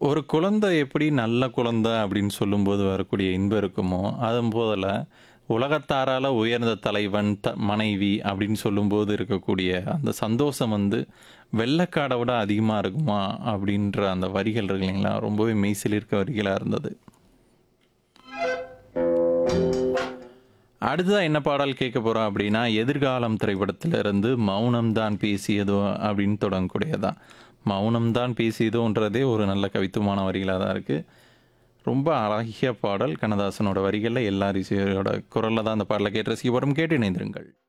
ஒரு குழந்தை எப்படி நல்ல குழந்தை அப்படின்னு சொல்லும்போது வரக்கூடிய இன்பம் இருக்குமோ, அதுவும் போல உலகத்தாரால உயர்ந்த தலைவன், த மனைவி அப்படின்னு சொல்லும்போது இருக்கக்கூடிய அந்த சந்தோஷம் வந்து வெள்ளைக்காட விட அதிகமா இருக்குமா? அப்படின்ற அந்த வரிகள் இருக்கு இல்லைங்களா? ரொம்பவே மெய்சிலிர்க்க வரிகளா இருந்தது. அடுத்ததா என்ன பாடல் கேட்க போறோம் அப்படின்னா, எதிர்காலம் திரைப்படத்திலிருந்து "மௌனம் தான் பேசியதோ" அப்படின்னு தொடங்கக்கூடியதான். "மௌனம் தான் பேசியதோன்றதே" ஒரு நல்ல கவித்துவமான வரிகளா தான் இருக்கு. ரொம்ப அழகிய பாடல். கண்ணதாசனோட வரிகள்ல எல்.ஆர். இசையோட குரல்ல தான் அந்த பாடல கேட்டு ரசிக்க போறோம். கேட்டு இணைந்திருங்கள்.